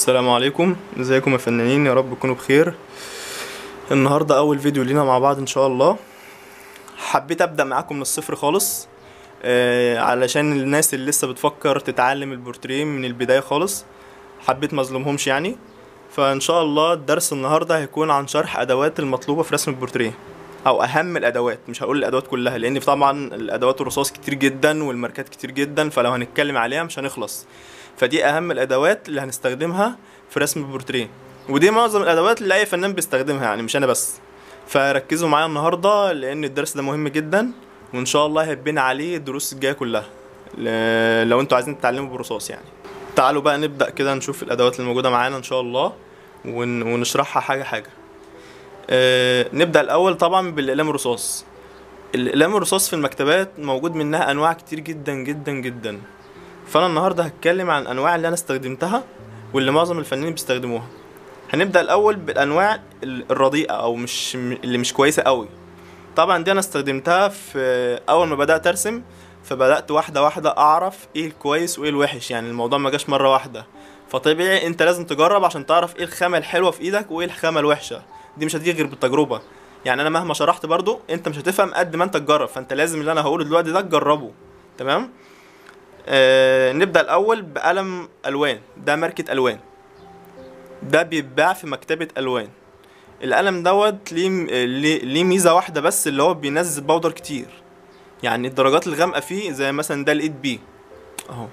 السلام عليكم ازيكم يا فنانين يا رب تكونوا بخير النهارده اول فيديو لينا مع بعض ان شاء الله حبيت ابدا معاكم من الصفر خالص آه علشان الناس اللي لسه بتفكر تتعلم البورتريه من البدايه خالص حبيت مظلومهمش يعني فان شاء الله الدرس النهارده هيكون عن شرح ادوات المطلوبه في رسم البورتريه او اهم الادوات مش هقول الادوات كلها لان طبعا الادوات الرصاص كتير جدا والماركات كتير جدا فلو هنتكلم عليها مش هنخلص فدي اهم الادوات اللي هنستخدمها في رسم البورتريه ودي معظم الادوات اللي اي فنان بيستخدمها يعني مش انا بس فركزوا معايا النهارده لان الدرس ده مهم جدا وان شاء الله هيبين عليه الدروس الجايه كلها ل- لو انتوا عايزين تتعلموا بالرصاص يعني تعالوا بقى نبدا كده نشوف الادوات اللي موجوده معانا ان شاء الله ون... ونشرحها حاجه حاجه أه نبدا الاول طبعا بالاقلام الرصاص الاقلام الرصاص في المكتبات موجود منها انواع كتير جدا جدا جدا فانا النهارده هتكلم عن الانواع اللي انا استخدمتها واللي معظم الفنانين بيستخدموها هنبدا الاول بالانواع ال- الرديئه او مش اللي مش كويسه قوي طبعا دي انا استخدمتها في اول ما بدات ارسم فبدات واحده واحده اعرف ايه الكويس وايه الوحش يعني الموضوع ما جاش مره واحده فطبيعي انت لازم تجرب عشان تعرف ايه الخامه الحلوه في ايدك وايه الخامه الوحشه دي مش هتيجي غير بالتجربه يعني انا مهما شرحت برضو انت مش هتفهم قد ما انت تجرب فانت لازم اللي انا هقوله دلوقتي ده تجربه تمام آه نبدا الاول بقلم الوان ده ماركه الوان ده بيتباع في مكتبه الوان القلم دوت ليه ليه ليه ميزه واحده بس اللي هو بينزل بودر كتير يعني الدرجات الغامقه فيه زي مثلا ده الايد بي اهو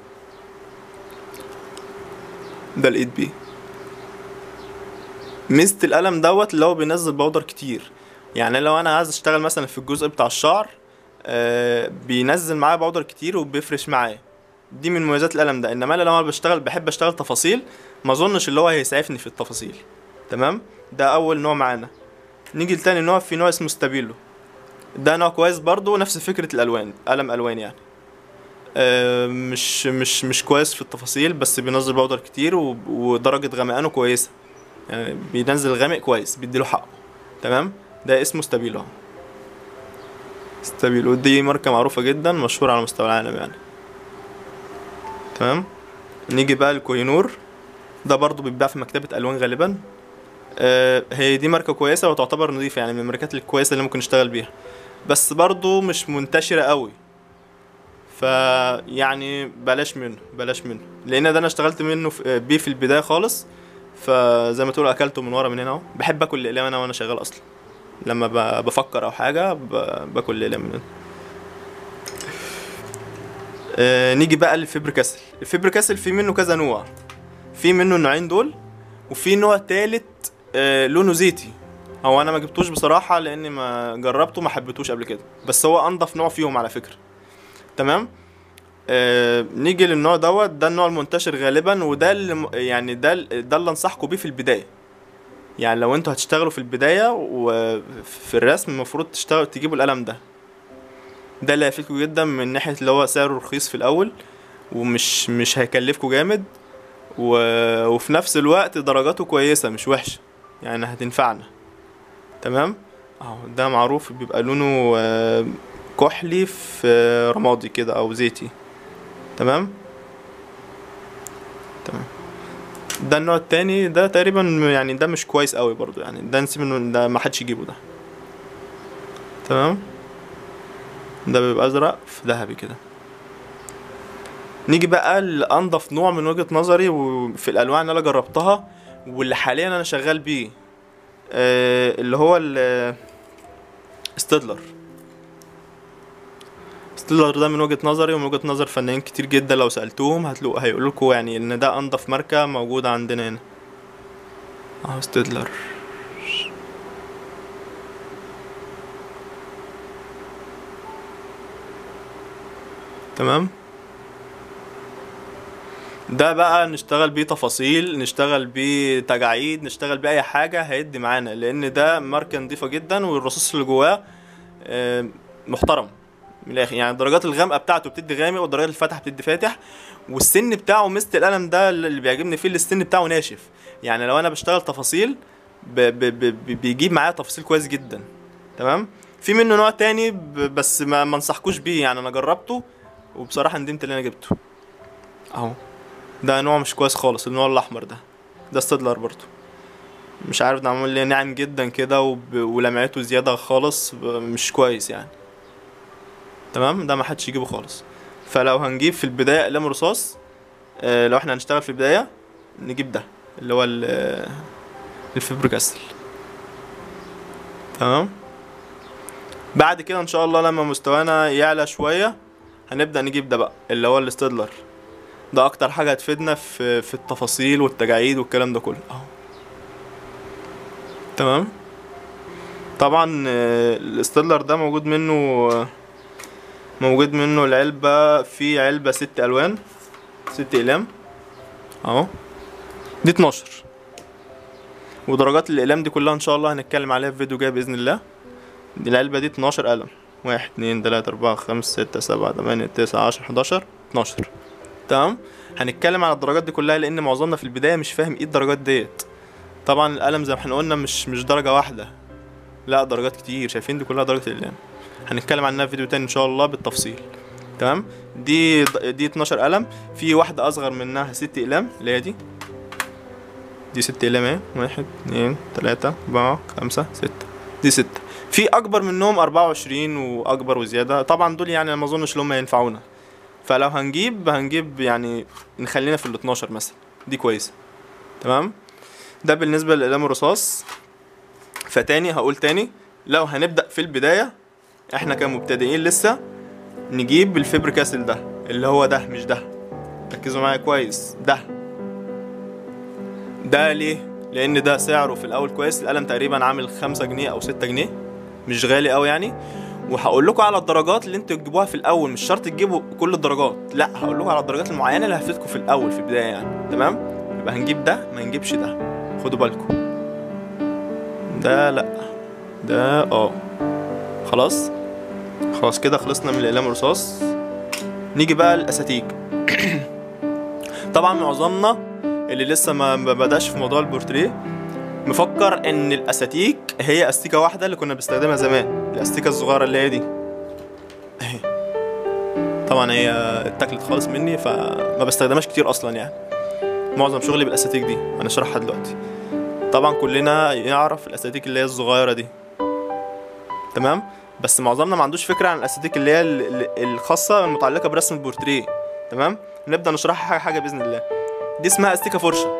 ده الايد بي ميزه القلم دوت اللي هو بينزل بودر كتير يعني لو انا عايز اشتغل مثلا في الجزء بتاع الشعر آه بينزل معايا بودر كتير وبيفرش معايا دي من مميزات القلم ده انما انا لو انا بشتغل بحب اشتغل تفاصيل ما اظنش اللي هو هيسعفني في التفاصيل تمام ده اول نوع معانا نيجي لتاني نوع في نوع اسمه ستابيلو ده نوع كويس برضو نفس فكرة الالوان قلم الوان يعني آه مش مش مش كويس في التفاصيل بس بينزل بودر كتير و- ودرجة غمقانه كويسة يعني بينزل غامق كويس بيديله حقه تمام ده اسمه ستابيلو اهو. ستابيلو دي ماركة معروفة جدا مشهورة على مستوى العالم يعني تمام نيجي بقى الكوينور ده برضو بيتباع في مكتبة ألوان غالبا آه هي دي ماركة كويسة وتعتبر نظيفة يعني من الماركات الكويسة اللي ممكن نشتغل بيها بس برضو مش منتشرة قوي فيعني بلاش منه بلاش منه لان ده انا اشتغلت منه في بيه في البدايه خالص فزي ما تقول اكلته من ورا من هنا اهو بحب اكل الاقلام انا وانا شغال اصلا لما ب- بفكر او حاجه ب- باكل الاقلام من هنا آه نيجي بقى للفيبر كاسل الفيبر كاسل في منه كذا نوع في منه النوعين دول وفي نوع تالت آه لونه زيتي هو انا ما جبتوش بصراحه لاني ما جربته ما حبيتوش قبل كده بس هو انضف نوع فيهم على فكره تمام آه نيجي للنوع دوت ده النوع المنتشر غالبا وده اللي م- يعني ده ال- ده اللي انصحكم بيه في البدايه يعني لو انتوا هتشتغلوا في البدايه وفي الرسم المفروض تشتغل تجيبوا القلم ده ده اللي هيفيدكوا جدا من ناحيه اللي هو سعره رخيص في الاول ومش مش هيكلفكوا جامد و... وفي نفس الوقت درجاته كويسه مش وحشه يعني هتنفعنا تمام اهو ده معروف بيبقى لونه آه، كحلي في رمادي كده او زيتي تمام تمام ده النوع التاني ده تقريبا يعني ده مش كويس قوي برضو يعني ده نسيب انه ده ما حدش يجيبه ده تمام ده بيبقى ازرق في ذهبي كده نيجي بقى لانضف نوع من وجهة نظري وفي الالوان اللي انا جربتها واللي حاليا انا شغال بيه آه اللي هو ال ستيدلر ستيلر ده من وجهة نظري ومن وجهة نظر فنانين كتير جدا لو سألتوهم هتلاقوا هيقولوا لكم يعني ان ده انضف ماركة موجودة عندنا هنا اهو ستيدلر تمام ده بقى نشتغل بيه تفاصيل نشتغل بيه تجاعيد نشتغل بيه اي حاجة هيدي معانا لان ده ماركة نضيفة جدا والرصاص اللي جواه آه، محترم من الاخر يعني الدرجات الغامقه بتاعته بتدي غامق والدرجات الفاتحه بتدي فاتح والسن بتاعه ميزه القلم ده اللي بيعجبني فيه اللي السن بتاعه ناشف يعني لو انا بشتغل تفاصيل ب ب ب ب بيجيب معايا تفاصيل كويس جدا تمام في منه نوع تاني ب بس ما ما انصحكوش بيه يعني انا جربته وبصراحه ندمت اللي انا جبته اهو ده نوع مش كويس خالص النوع الاحمر ده ده ستادلر برضو مش عارف ده معمول ليه ناعم جدا كده وب... ولمعته زياده خالص ب- مش كويس يعني تمام ده ما حدش يجيبه خالص فلو هنجيب في البدايه اقلام رصاص آه لو احنا هنشتغل في البدايه نجيب ده اللي هو ال- آه، الفيبر كاستل تمام بعد كده ان شاء الله لما مستوانا يعلى شويه هنبدا نجيب ده بقى اللي هو الاستدلر ده اكتر حاجه هتفيدنا في في التفاصيل والتجاعيد والكلام ده كله اهو تمام طبعا آه، الاستدلر ده موجود منه آه، موجود منه العلبة في علبة ست ألوان ست أقلام أهو دي اتناشر ودرجات الأقلام دي كلها إن شاء الله هنتكلم عليها في فيديو جاي بإذن الله دي العلبة دي اتناشر قلم واحد اتنين تلاتة أربعة خمسة ستة سبعة تمانية تسعة عشرة حداشر اتناشر تمام هنتكلم على الدرجات دي كلها لأن معظمنا في البداية مش فاهم ايه الدرجات ديت طبعا القلم زي ما احنا قلنا مش مش درجة واحدة لا درجات كتير شايفين دي كلها درجة الأقلام هنتكلم عنها في فيديو تاني ان شاء الله بالتفصيل تمام دي دي 12 قلم في واحدة أصغر منها ست أقلام اللي هي دي دي ست أقلام اهي واحد اتنين تلاتة أربعة خمسة ستة دي ستة في أكبر منهم أربعة وعشرين وأكبر وزيادة طبعا دول يعني ما أظنش إن هم ينفعونا فلو هنجيب هنجيب يعني نخلينا في ال 12 مثلا دي كويسة تمام ده بالنسبة للأقلام الرصاص فتاني هقول تاني لو هنبدأ في البداية احنا كمبتدئين لسه نجيب الفيبر كاسل ده اللي هو ده مش ده ركزوا معايا كويس ده ده ليه لان ده سعره في الاول كويس القلم تقريبا عامل خمسة جنيه او ستة جنيه مش غالي قوي يعني وهقول لكم على الدرجات اللي انتوا تجيبوها في الاول مش شرط تجيبوا كل الدرجات لا هقول لكم على الدرجات المعينه اللي هتفيدكم في الاول في البدايه يعني تمام يبقى هنجيب ده ما نجيبش ده خدوا بالكم ده لا ده اه خلاص خلاص كده خلصنا من الاقلام الرصاص نيجي بقى الاساتيك طبعا معظمنا اللي لسه ما ما بداش في موضوع البورتريه مفكر ان الاساتيك هي استيكه واحده اللي كنا بنستخدمها زمان الاستيكه الصغيره اللي هي دي اهي طبعا هي اتاكلت خالص مني فما بستخدمهاش كتير اصلا يعني معظم شغلي بالاساتيك دي انا اشرحها دلوقتي طبعا كلنا يعرف الاساتيك اللي هي الصغيره دي تمام بس معظمنا ما عندوش فكره عن الاساتيك اللي هي ال- ال- الخاصه المتعلقه برسم البورتريه تمام نبدا نشرحها حاجه حاجه باذن الله دي اسمها استيكه فرشه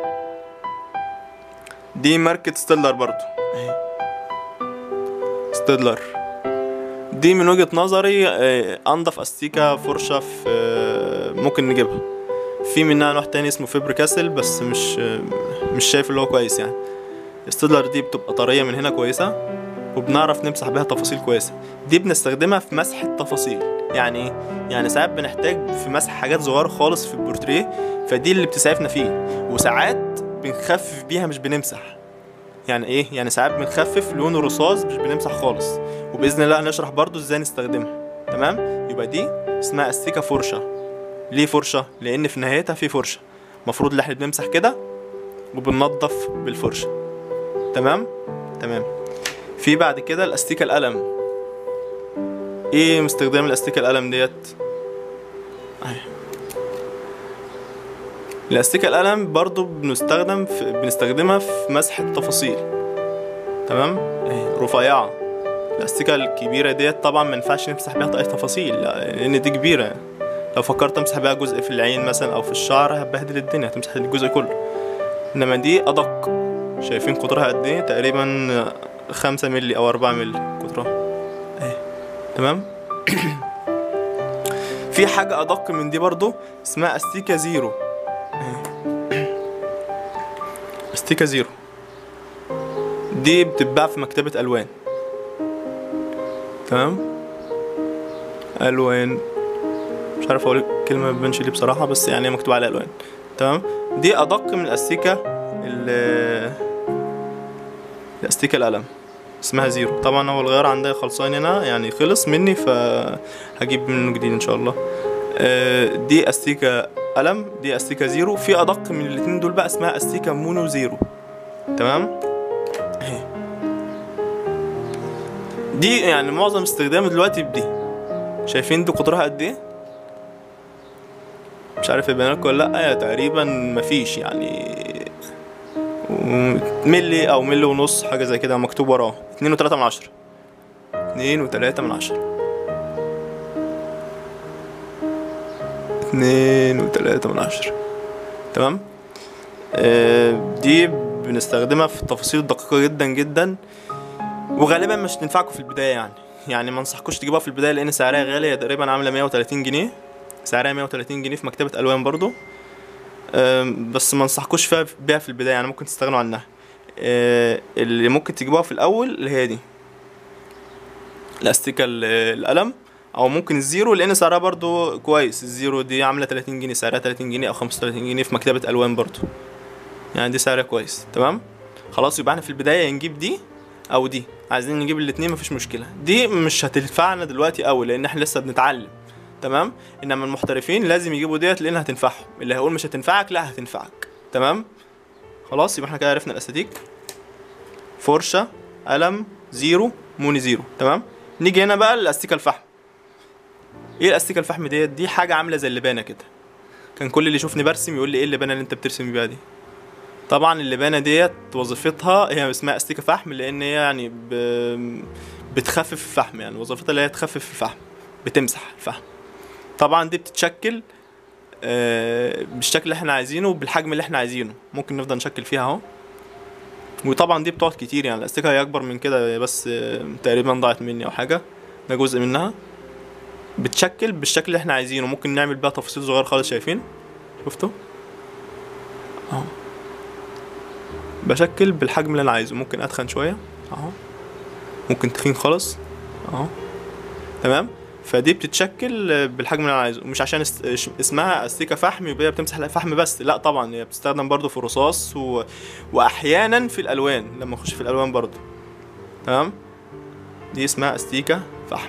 دي ماركه ستيلر برضو اهي ستيلر دي من وجهه نظري آه، انضف استيكه فرشه في آه، ممكن نجيبها في منها نوع تاني اسمه فيبر كاسل بس مش آه، مش شايف اللي هو كويس يعني ستيلر دي بتبقى طريه من هنا كويسه وبنعرف نمسح بيها تفاصيل كويسه دي بنستخدمها في مسح التفاصيل يعني ايه يعني ساعات بنحتاج في مسح حاجات صغيره خالص في البورتريه فدي اللي بتسعفنا فيه وساعات بنخفف بيها مش بنمسح يعني ايه يعني ساعات بنخفف لون الرصاص مش بنمسح خالص وباذن الله هنشرح برضو ازاي نستخدمها تمام يبقى دي اسمها استيكه فرشه ليه فرشه لان في نهايتها في فرشه المفروض ان احنا بنمسح كده وبننضف بالفرشه تمام تمام في بعد كده الاستيكه القلم ايه مستخدم الاستيكه القلم ديت اهي الاستيكه القلم برضو بنستخدم في بنستخدمها في مسح التفاصيل تمام اهي رفيعه الاستيكه الكبيره ديت طبعا ما ينفعش نمسح بيها اي تفاصيل لا، لان دي كبيره لو فكرت امسح بيها جزء في العين مثلا او في الشعر هتبهدل الدنيا هتمسح الجزء كله انما دي ادق شايفين قطرها قد ايه تقريبا خمسة ملي او اربعة ملي قطرها اهي تمام في حاجة ادق من دي برضو اسمها استيكا زيرو اهي. استيكا زيرو دي بتتباع في مكتبة الوان تمام الوان مش عارف اقول كلمة ما بتبانش ليه بصراحة بس يعني هي مكتوب على الوان تمام دي ادق من الاستيكا ال الاستيكا القلم اسمها زيرو طبعا هو الغيار عندي خلصان هنا يعني خلص مني فهجيب منه جديد ان شاء الله آه، دي استيكا قلم دي استيكا زيرو في ادق من الاتنين دول بقى اسمها استيكا مونو زيرو تمام اهي دي يعني معظم استخدامي دلوقتي بدي شايفين دي قطرها قد ايه مش عارف يبان لكم ولا لا يا تقريبا مفيش يعني ملي او ملي ونص حاجه زي كده مكتوب وراه اتنين وتلاتة من عشرة اتنين وتلاتة من عشرة اتنين وتلاتة من عشرة تمام آه، دي بنستخدمها في التفاصيل الدقيقة جدا جدا وغالبا مش تنفعكم في البداية يعني يعني ما انصحكوش تجيبوها في البداية لأن سعرها غالي هي تقريبا عاملة 130 جنيه سعرها 130 جنيه في مكتبة ألوان برضو آم، بس ما انصحكوش فيها بيها في البداية يعني ممكن تستغنوا عنها آه، اللي ممكن تجيبوها في الأول اللي هي دي الاستيكة ال- القلم او ممكن الزيرو لان سعرها برضو كويس الزيرو دي عامله 30 جنيه سعرها 30 جنيه او 35 جنيه في مكتبه الوان برضو يعني دي سعرها كويس تمام خلاص يبقى احنا في البدايه نجيب دي او دي عايزين نجيب الاتنين مفيش مشكله دي مش هتنفعنا دلوقتي قوي لان احنا لسه بنتعلم تمام انما المحترفين لازم يجيبوا ديت لان هتنفعهم اللي هيقول مش هتنفعك لا هتنفعك تمام خلاص يبقى احنا كده عرفنا الاساتيك فرشه قلم زيرو موني زيرو تمام نيجي هنا بقى الاستيكه الفحم ايه الاستيكه الفحم ديت دي حاجه عامله زي اللبانه كده كان كل اللي يشوفني برسم يقول لي ايه اللبانه اللي انت بترسم بيها دي طبعا اللبانه ديت وظيفتها هي اسمها استيكه فحم لان هي يعني ب... بتخفف الفحم يعني وظيفتها اللي هي تخفف الفحم بتمسح الفحم طبعا دي بتتشكل آه، بالشكل اللي احنا عايزينه وبالحجم اللي احنا عايزينه ممكن نفضل نشكل فيها اهو وطبعا دي بتقعد كتير يعني الاستيكه هي اكبر من كده بس آه، تقريبا ضاعت مني او حاجه ده جزء منها بتشكل بالشكل اللي احنا عايزينه ممكن نعمل بقى تفاصيل صغيره خالص شايفين شفتوا اهو بشكل بالحجم اللي انا عايزه ممكن اتخن شويه اهو ممكن تخين خالص اهو تمام فدي بتتشكل بالحجم اللي انا عايزه مش عشان است... اش- اسمها استيكه فحم يبقى هي بتمسح الفحم بس لا طبعا هي بتستخدم برضو في الرصاص و... واحيانا في الالوان لما نخش في الالوان برضو تمام دي اسمها استيكه فحم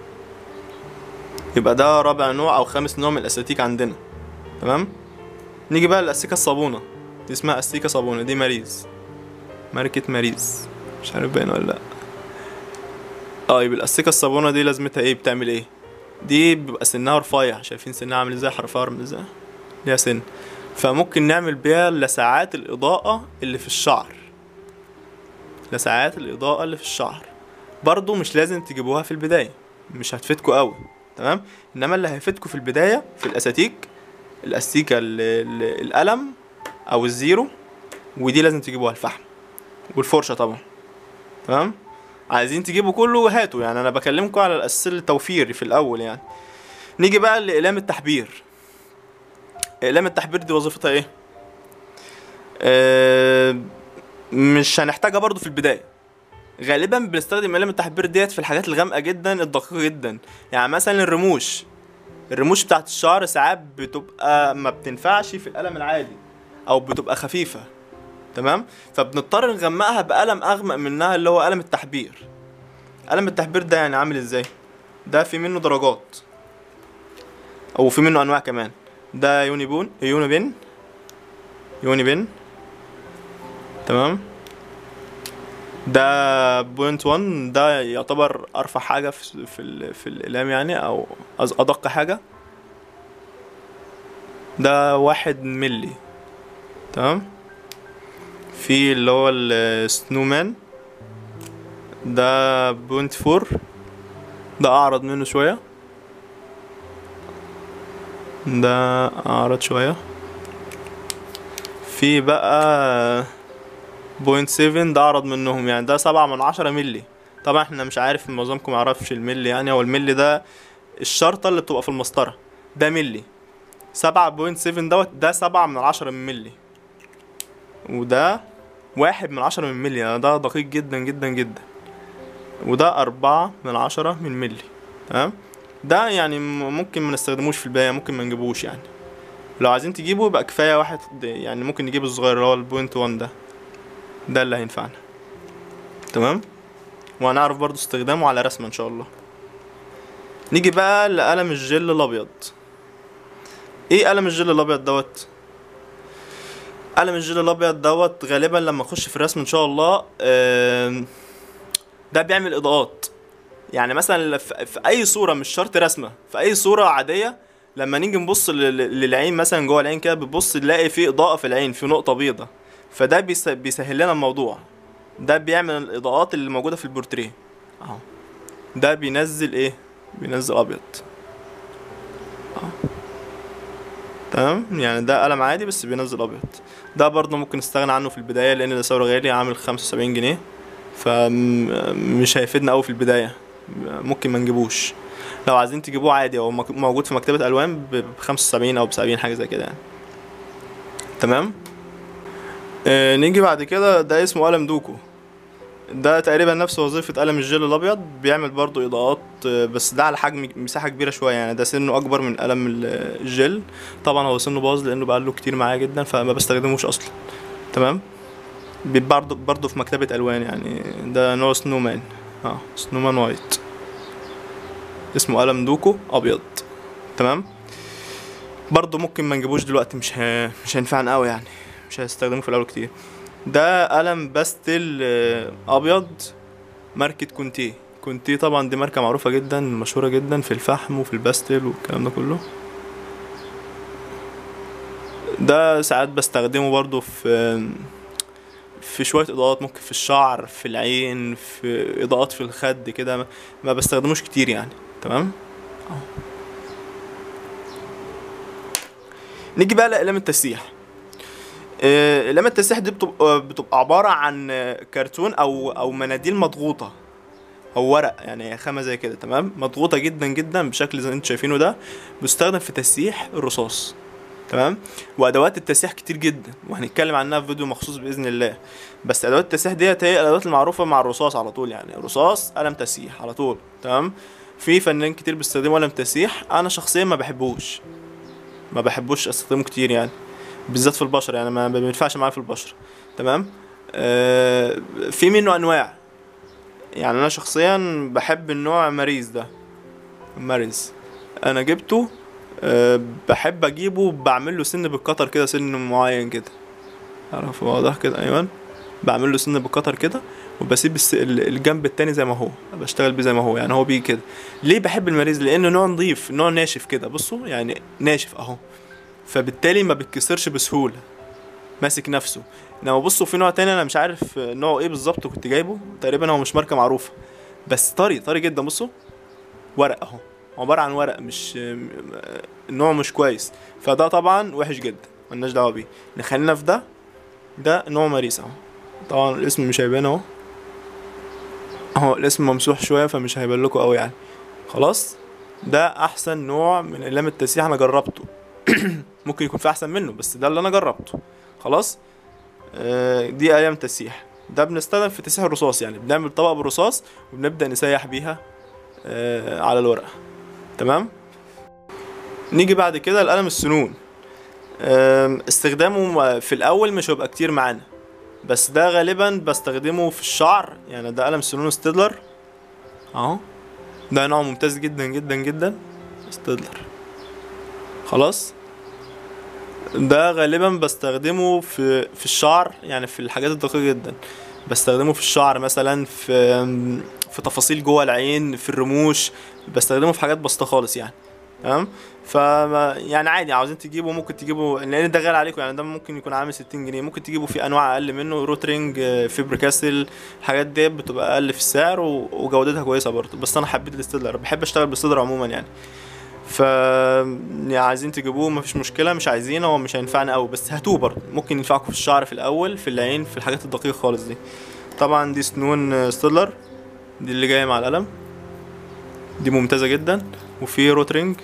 يبقى ده رابع نوع او خامس نوع من الاساتيك عندنا تمام نيجي بقى للاستيكه الصابونه دي اسمها استيكه صابونه دي ماريز ماركه ماريز مش عارف باين ولا لا اه يبقى الاستيكه الصابونه دي لازمتها ايه بتعمل ايه دي بيبقى سنها رفيع شايفين سنها عامل ازاي حرفها عامل ازاي ليها سن فممكن نعمل بيها لسعات الاضاءه اللي في الشعر لسعات الاضاءه اللي في الشعر برضو مش لازم تجيبوها في البدايه مش هتفيدكوا قوي تمام انما اللي هيفيدكوا في البدايه في الاساتيك الاستيكه ال- ال- القلم او الزيرو ودي لازم تجيبوها الفحم والفرشه طبعا تمام عايزين تجيبوا كله هاتوا يعني انا بكلمكم على الاساس التوفير في الاول يعني نيجي بقى لاقلام التحبير اقلام التحبير دي وظيفتها ايه آه مش هنحتاجها برضو في البدايه غالبا بنستخدم اقلام التحبير ديت في الحاجات الغامقه جدا الدقيقه جدا يعني مثلا الرموش الرموش بتاعت الشعر ساعات بتبقى ما بتنفعش في القلم العادي او بتبقى خفيفه تمام فبنضطر نغمقها بقلم اغمق منها اللي هو قلم التحبير قلم التحبير ده يعني عامل ازاي ده في منه درجات او في منه انواع كمان ده يوني بون يوني بن يوني بن تمام ده بوينت 1 ده يعتبر ارفع حاجه في في, ال- في الاقلام يعني او أز- ادق حاجه ده واحد ملي تمام في اللي هو السنومان ده بوينت فور ده اعرض منه شويه ده اعرض شويه في بقى بوينت سيفن ده اعرض منهم يعني ده سبعة من عشرة ملي طبعا احنا مش عارف معظمكم يعرفش الملي يعني هو الملي ده الشرطة اللي بتبقى في المسطرة ده ملي سبعة بوينت سيفن دوت ده سبعة من عشرة من ملي وده واحد من عشرة من ملي يعني ده دقيق جدا جدا جدا وده أربعة من عشرة من ملي تمام ده يعني م- ممكن ما نستخدموش في البداية ممكن ما نجيبوش يعني لو عايزين تجيبوا يبقى كفاية واحد يعني ممكن نجيب الصغير اللي هو البوينت وان ده ده اللي هينفعنا تمام وهنعرف برضو استخدامه على رسمة ان شاء الله نيجي بقى لقلم الجل الابيض ايه قلم الجل الابيض دوت قلم الجل الابيض دوت غالبا لما اخش في الرسم ان شاء الله آم، ده بيعمل اضاءات يعني مثلا في في اي صوره مش شرط رسمه في اي صوره عاديه لما نيجي نبص لل- للعين مثلا جوه العين كده بتبص تلاقي في اضاءه في العين في نقطه بيضة فده بيس- بيسهل لنا الموضوع ده بيعمل الاضاءات اللي موجوده في البورتريه اهو ده بينزل ايه بينزل ابيض اهو تمام يعني ده قلم عادي بس بينزل ابيض ده برضه ممكن نستغنى عنه في البدايه لان ده سعره غالي عامل 75 جنيه فمش هيفيدنا قوي في البدايه ممكن ما نجيبوش لو عايزين تجيبوه عادي هو مك- موجود في مكتبه الوان ب 75 او ب 70 حاجه زي كده يعني تمام آه نيجي بعد كده ده اسمه قلم دوكو ده تقريبا نفس وظيفة قلم الجل الأبيض بيعمل برضو إضاءات آه، بس ده على حجم مساحة كبيرة شوية يعني ده سنه أكبر من قلم ال- الجل طبعا هو سنه باظ لأنه بقاله كتير معايا جدا فما بستخدموش أصلا تمام بيبقى برضو برضو في مكتبة ألوان يعني ده نوع سنومان اه سنومان وايت اسمه قلم دوكو أبيض تمام برضو ممكن ما نجيبوش دلوقتي مش ه... مش هينفعنا قوي يعني مش هستخدمه في الأول كتير ده قلم باستل آه، ابيض ماركة كونتي كونتي طبعا دي ماركة معروفة جدا مشهورة جدا في الفحم وفي الباستل والكلام ده كله ده ساعات بستخدمه برضو في في شوية إضاءات ممكن في الشعر في العين في إضاءات في الخد كده ما- ما بستخدموش كتير يعني تمام أهو. نيجي بقى لأقلام التسييح آه، اقلام التسيح دي بتبقى بتبقى عباره عن آه، كرتون او او مناديل مضغوطه او ورق يعني خامه زي كده تمام مضغوطه جدا جدا بشكل زي ما انتم شايفينه ده بيستخدم في تسييح الرصاص تمام وادوات التسييح كتير جدا وهنتكلم عنها في فيديو مخصوص باذن الله بس ادوات التسييح ديت هي الادوات المعروفه مع الرصاص على طول يعني رصاص قلم تسييح على طول تمام في فنانين كتير بيستخدموا قلم تسييح انا شخصيا ما بحبوش ما بحبوش استخدمه كتير يعني بالذات في البشر يعني ما ما بينفعش معايا في البشر تمام آه في منه انواع يعني انا شخصيا بحب النوع ماريز ده ماريز انا جبته أه بحب اجيبه بعمل له سن بالقطر كده سن معين كده عارف واضح كده ايوه بعمل له سن بالقطر كده وبسيب الس- ال- الجنب التاني زي ما هو بشتغل بيه زي ما هو يعني هو بيه كده ليه بحب الماريز لانه نوع نظيف نوع ناشف كده بصوا يعني ناشف اهو فبالتالي ما بيتكسرش بسهوله ماسك نفسه انما بصوا في نوع تاني انا مش عارف نوعه ايه بالظبط كنت جايبه تقريبا هو مش ماركه معروفه بس طري طري جدا بصوا ورق اهو عباره عن ورق مش م- النوع مش كويس فده طبعا وحش جدا ملناش دعوه بيه نخلينا في ده ده نوع ماريس اهو طبعا الاسم مش هيبان اهو اهو الاسم ممسوح شويه فمش هيبان لكم قوي يعني خلاص ده احسن نوع من اقلام التسييح انا جربته ممكن يكون في احسن منه بس ده اللي انا جربته خلاص آه، دي ايام تسييح ده بنستخدم في تسييح الرصاص يعني بنعمل طبقه بالرصاص وبنبدا نسيح بيها آه، على الورقه تمام نيجي بعد كده القلم السنون آم، استخدامه في الاول مش هيبقى كتير معانا بس ده غالبا بستخدمه في الشعر يعني ده قلم سنون ستيدلر اهو ده نوع ممتاز جدا جدا جدا ستيدلر خلاص ده غالبا بستخدمه في في الشعر يعني في الحاجات الدقيقة جدا بستخدمه في الشعر مثلا في في تفاصيل جوه العين في الرموش بستخدمه في حاجات بسيطة خالص يعني تمام ف يعني عادي عاوزين تجيبوا ممكن تجيبوا لان ده غالي عليكم يعني ده ممكن يكون عامل 60 جنيه ممكن تجيبوا في انواع اقل منه روترينج آه، فيبر كاسل الحاجات دي بتبقى اقل في السعر و- وجودتها كويسه برضه بس انا حبيت الستيدلر بحب اشتغل بالستيدلر عموما يعني ف يعني عايزين تجيبوه مفيش مشكله مش عايزين هو مش هينفعنا قوي بس هاتوه برضه ممكن ينفعكم في الشعر في الاول في العين في الحاجات الدقيقه خالص دي طبعا دي سنون آه، ستيدلر دي اللي جايه مع القلم دي ممتازه جدا وفي روترينج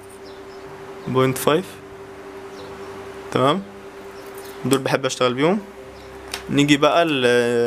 بوينت فايف تمام دول بحب اشتغل بيهم نيجي بقى ل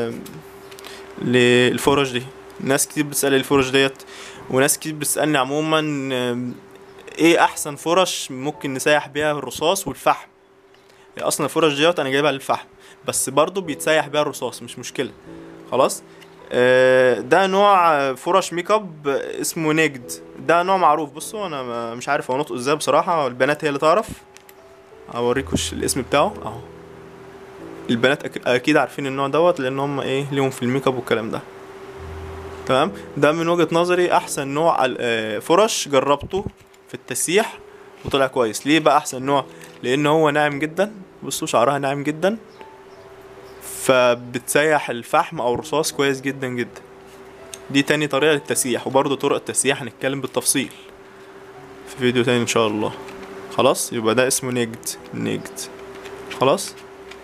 للفرش دي ناس كتير بتسأل الفرش ديت وناس كتير بتسألني عموما آم، ايه احسن فرش ممكن نسيح بيها الرصاص والفحم هي اصلا الفرش ديت انا جايبها للفحم بس برضو بيتسيح بيها الرصاص مش مشكلة خلاص آه، ده نوع آه، فرش ميك اب اسمه نجد ده نوع معروف بصوا انا ما- مش عارف هو نطقه ازاي بصراحة البنات هي اللي تعرف اوريكم الش- الاسم بتاعه اهو البنات أك- اكيد عارفين النوع دوت لان هم ايه ليهم في الميك اب والكلام ده تمام ده من وجهة نظري احسن نوع ال- آه، فرش جربته في التسييح وطلع كويس ليه بقى احسن نوع لان هو ناعم جدا بصوا شعرها ناعم جدا فبتسيح الفحم او الرصاص كويس جدا جدا دي تاني طريقة للتسييح وبرضه طرق التسييح هنتكلم بالتفصيل في فيديو تاني ان شاء الله خلاص يبقى ده اسمه نجد نجد خلاص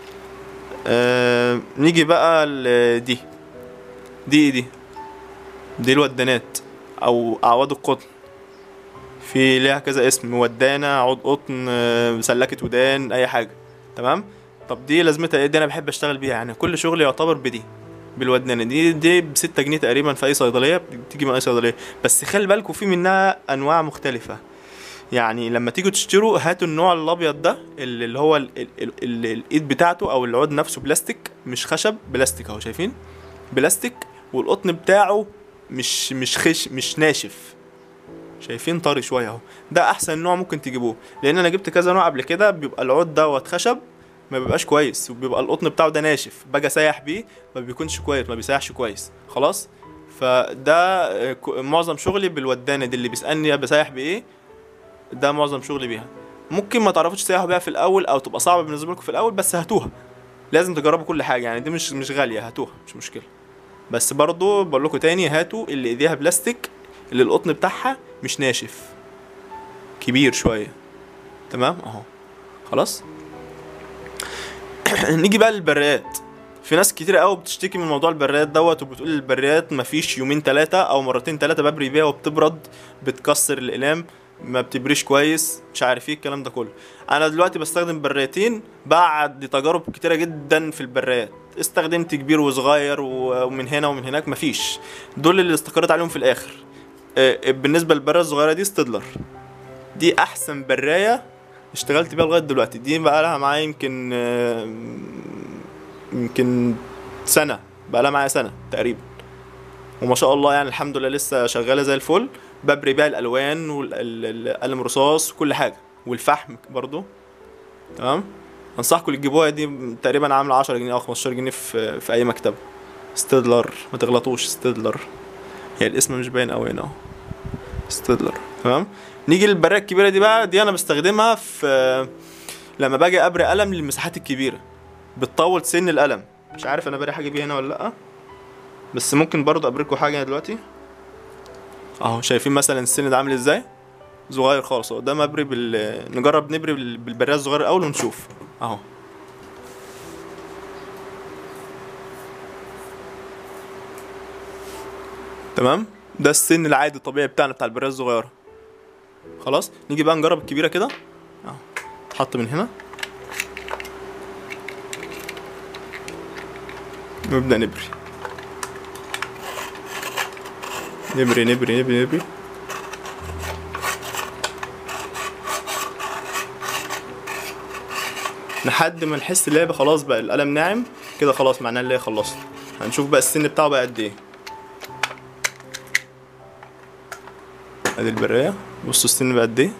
آه نيجي بقى ل- دي دي إيه دي دي الودانات او اعواد القطن في ليها كذا اسم ودانة عود قطن آه، مسلكة ودان اي حاجة تمام طب دي لازمتها ايه دي انا بحب اشتغل بيها يعني كل شغلي يعتبر بدي بالودانة دي دي بستة جنيه تقريبا في اي صيدلية بتيجي من اي صيدلية بس خلي بالكوا في منها انواع مختلفة يعني لما تيجوا تشتروا هاتوا النوع الابيض ده اللي اللي هو ال ال ال ال الايد بتاعته او العود نفسه بلاستيك مش خشب بلاستيك اهو شايفين بلاستيك والقطن بتاعه مش مش خش مش ناشف شايفين طري شويه اهو ده احسن نوع ممكن تجيبوه لان انا جبت كذا نوع قبل كده بيبقى العود دوت خشب ما بيبقاش كويس وبيبقى القطن بتاعه ده ناشف باجي اسيح بيه ما بيكونش كويس ما بيسيحش كويس خلاص فده آه، ك- معظم شغلي بالودانه دي اللي بيسالني بسيح بايه ده معظم شغلي بيها ممكن ما تعرفوش تسيحوا بيها في الاول او تبقى صعبه بالنسبه لكم في الاول بس هاتوها لازم تجربوا كل حاجه يعني دي مش مش غاليه هاتوها مش مشكله بس برضو بقول لكم تاني هاتوا اللي ايديها بلاستيك اللي القطن بتاعها مش ناشف كبير شويه تمام اهو خلاص نيجي بقى للبريات في ناس كتير قوي بتشتكي من موضوع البريات دوت وبتقول البريات مفيش يومين ثلاثه او مرتين ثلاثه ببري بيها وبتبرد بتكسر الاقلام ما بتبريش كويس مش عارف ايه الكلام ده كله انا دلوقتي بستخدم بريتين بعد تجارب كتيره جدا في البريات استخدمت كبير وصغير و- ومن هنا ومن هناك مفيش دول اللي استقريت عليهم في الاخر آه، بالنسبه للبرايه الصغيره دي ستيدلر دي احسن برايه اشتغلت بيها لغايه دلوقتي دي بقى لها معايا يمكن آه، يمكن سنه بقى لها معايا سنه تقريبا وما شاء الله يعني الحمد لله لسه شغاله زي الفل ببري بيها الالوان والقلم رصاص وكل حاجه والفحم برضو تمام انصحكم اللي تجيبوها دي تقريبا عامله 10 جنيه او 15 جنيه في في اي مكتبه ستيدلر ما تغلطوش ستيدلر هي الاسم مش باين قوي هنا اهو ستيدلر تمام نيجي للبرايه الكبيره دي بقى دي انا بستخدمها في لما باجي ابري قلم للمساحات الكبيره بتطول سن القلم مش عارف انا باري حاجه بيه هنا ولا لا بس ممكن برضه ابريكوا حاجه دلوقتي اهو شايفين مثلا السن ده عامل ازاي صغير خالص اهو ده مبري بال نجرب نبري بال- بالبريه الصغير الاول ونشوف اهو تمام ده السن العادي الطبيعي بتاعنا بتاع البريه الصغيره خلاص نيجي بقى نجرب الكبيره كده اهو تحط من هنا نبدا نبري نبري نبري نبري نبري لحد ما نحس اللعبة خلاص بقى القلم ناعم كده خلاص معناه اللي هي خلصت هنشوف بقى السن بتاعه بقى قد ايه ادي البراية بصوا السن بقى قد ايه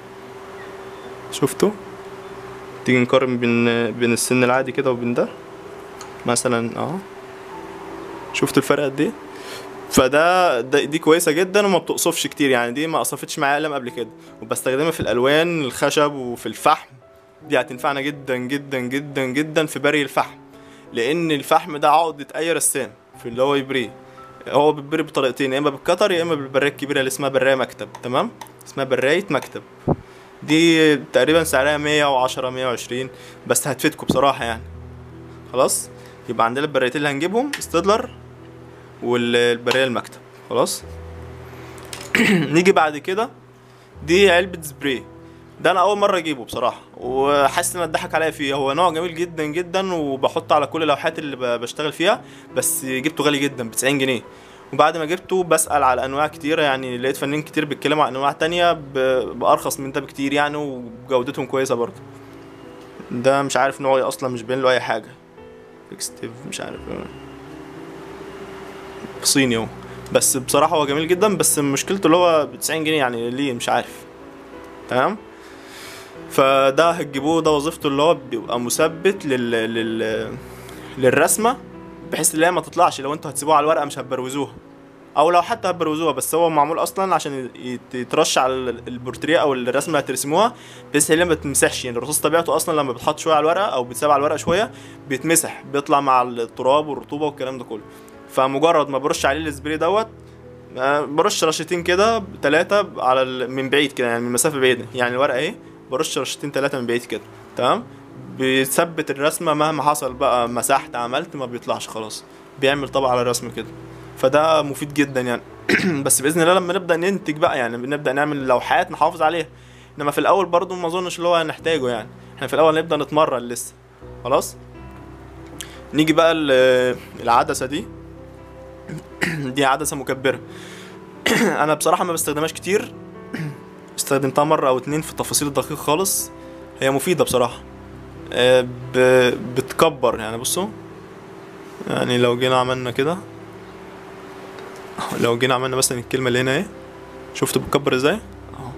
شفتوا تيجي نقارن بين بين السن العادي كده وبين ده مثلا اهو شفتوا الفرق قد ايه فده ده دي كويسه جدا وما بتقصفش كتير يعني دي ما قصفتش معايا قلم قبل كده وبستخدمها في الالوان الخشب وفي الفحم دي هتنفعنا جدا جدا جدا جدا في بري الفحم لان الفحم ده عقدة اي رسام في اللي هو يبريه هو بيبري بطريقتين يا اما بالكتر يا اما بالبرايه الكبيره اللي اسمها برايه مكتب تمام اسمها برايه مكتب دي تقريبا سعرها 110 120 بس هتفيدكم بصراحه يعني خلاص يبقى عندنا البرايتين اللي هنجيبهم ستيدلر والبرايه المكتب خلاص نيجي بعد كده دي علبة سبراي ده انا اول مره اجيبه بصراحه وحاسس ان اتضحك عليا فيه هو نوع جميل جدا جدا وبحطه على كل اللوحات اللي ب- بشتغل فيها بس جبته غالي جدا ب 90 جنيه وبعد ما جبته بسأل على انواع كتيره يعني لقيت فنانين كتير بيتكلموا عن انواع تانية ب- بارخص من ده بكتير يعني وجودتهم كويسه برضه ده مش عارف نوعه ايه اصلا مش باين له اي حاجه فيكستيف مش عارف صيني اهو بس بصراحه هو جميل جدا بس مشكلته اللي هو ب 90 جنيه يعني ليه مش عارف تمام فده هتجيبوه ده وظيفته اللي هو بيبقى مثبت لل... لل... للرسمه بحيث ان هي ما تطلعش لو انتوا هتسيبوها على الورقه مش هتبروزوها او لو حتى هتبروزوها بس هو معمول اصلا عشان يت- يترش على ال- البورتريه او الرسمه اللي هترسموها بحيث هي ما تمسحش يعني الرصاص طبيعته اصلا لما بتحط شويه على الورقه او بتسيب على الورقه شويه بيتمسح بيطلع مع التراب والرطوبه والكلام ده كله فمجرد ما برش عليه السبراي دوت آه، برش رشتين كده ثلاثة على ال... من بعيد كده يعني من مسافة بعيدة يعني الورقة اهي برش رشتين ثلاثة من بعيد كده تمام بيثبت الرسمة مهما حصل بقى مسحت عملت ما بيطلعش خلاص بيعمل طبع على الرسمة كده فده مفيد جدا يعني بس بإذن الله لما نبدأ ننتج بقى يعني بنبدأ نعمل لوحات نحافظ عليها انما في الأول برضو ما اظنش اللي هو هنحتاجه يعني احنا في الأول نبدأ نتمرن لسه خلاص نيجي بقى ال- العدسة دي دي عدسة مكبرة انا بصراحه ما بستخدمهاش كتير استخدمتها مره او اتنين في التفاصيل الدقيقه خالص هي مفيده بصراحه آه، ب... بتكبر يعني بصوا يعني لو جينا عملنا كده لو جينا عملنا مثلا الكلمه اللي هنا اهي شفتوا بتكبر ازاي اهو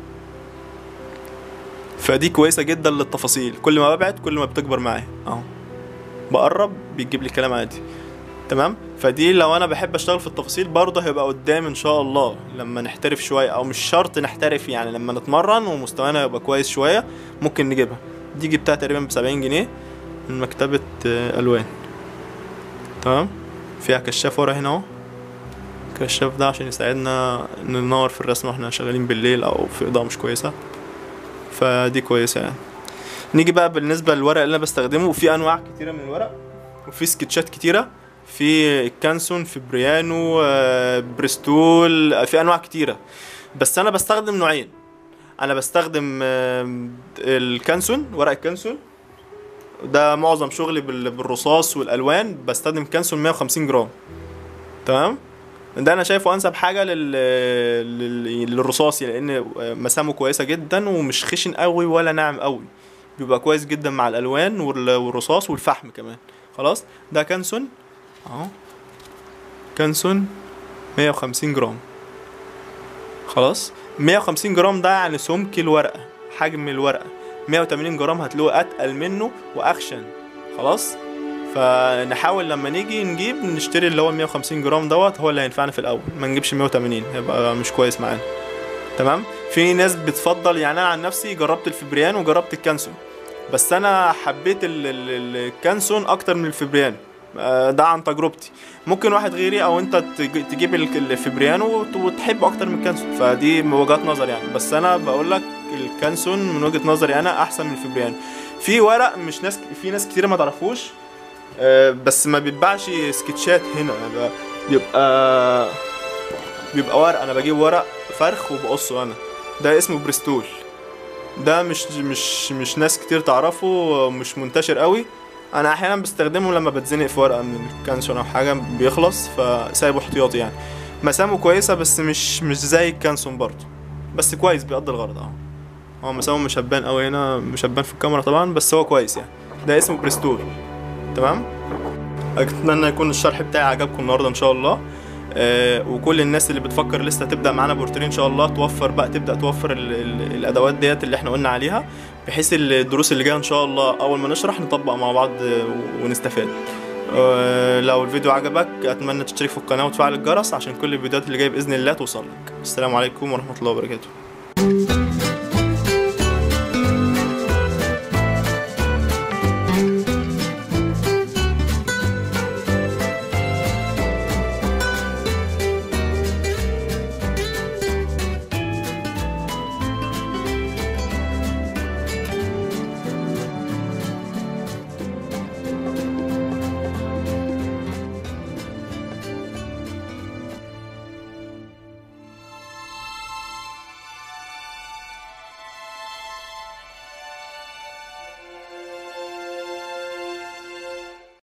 فدي كويسه جدا للتفاصيل كل ما ببعد كل ما بتكبر معايا اهو بقرب بيجيب لي كلام عادي تمام فدي لو انا بحب اشتغل في التفاصيل برضه هيبقى قدام ان شاء الله لما نحترف شويه او مش شرط نحترف يعني لما نتمرن ومستوانا يبقى كويس شويه ممكن نجيبها دي جبتها تقريبا ب 70 جنيه من مكتبه آه، الوان تمام فيها كشاف ورا هنا اهو الكشاف ده عشان يساعدنا ننور في الرسمه واحنا شغالين بالليل او في اضاءه مش كويسه فدي كويسه يعني نيجي بقى بالنسبه للورق اللي انا بستخدمه في انواع كتيره من الورق وفي سكتشات كتيره في كانسون في بريانو آه، بريستول آه، في انواع كتيره بس انا بستخدم نوعين انا بستخدم آه، الكانسون ورق الكانسون ده معظم شغلي بال- بالرصاص والالوان بستخدم كانسون 150 جرام تمام ده انا شايفه انسب حاجه لل... لل... للرصاصي لان مسامه كويسه جدا ومش خشن قوي ولا ناعم قوي بيبقى كويس جدا مع الالوان وال- والرصاص والفحم كمان خلاص ده كانسون اهو كانسون 150 جرام خلاص 150 جرام ده يعني سمك الورقة حجم الورقة 180 جرام هتلاقوه اتقل منه واخشن خلاص فنحاول لما نيجي نجيب نشتري اللي هو 150 جرام دوت هو اللي هينفعنا في الاول ما نجيبش 180 هيبقى مش كويس معانا تمام في ناس بتفضل يعني انا عن نفسي جربت الفبريان وجربت الكانسون بس انا حبيت ال- ال- الكانسون اكتر من الفبريان آه، ده عن تجربتي ممكن واحد غيري او انت تج- تجيب ال- الفبريانو وت- وتحبه اكتر من الكانسون فدي من وجهات نظر يعني بس انا بقول لك الكانسون من وجهة نظري انا احسن من الفبريانو في ورق مش ناس في ناس كتير ما تعرفوش آه، بس ما بيتباعش سكتشات هنا بيبقى بيبقى بيبقى ورق انا بجيب ورق فرخ وبقصه انا ده اسمه بريستول ده مش مش مش ناس كتير تعرفه مش منتشر قوي انا احيانا بستخدمه لما بتزنق في ورقه من الكانسون او حاجه بيخلص فسايبه احتياطي يعني مسامه كويسه بس مش مش زي الكانسون برضه بس كويس بيقضي الغرض اهو هو مسامه مش هبان قوي هنا مش هبان في الكاميرا طبعا بس هو كويس يعني ده اسمه بريستول تمام اتمنى يكون الشرح بتاعي عجبكم النهارده ان شاء الله آه وكل الناس اللي بتفكر لسه تبدا معانا بورتريه ان شاء الله توفر بقى تبدا توفر ال ال الادوات ديت اللي احنا قلنا عليها بحيث الدروس اللي جايه ان شاء الله اول ما نشرح نطبق مع بعض آه، ونستفاد آه لو الفيديو عجبك اتمنى تشترك في القناه وتفعل الجرس عشان كل الفيديوهات اللي جايه باذن الله توصلك السلام عليكم ورحمه الله وبركاته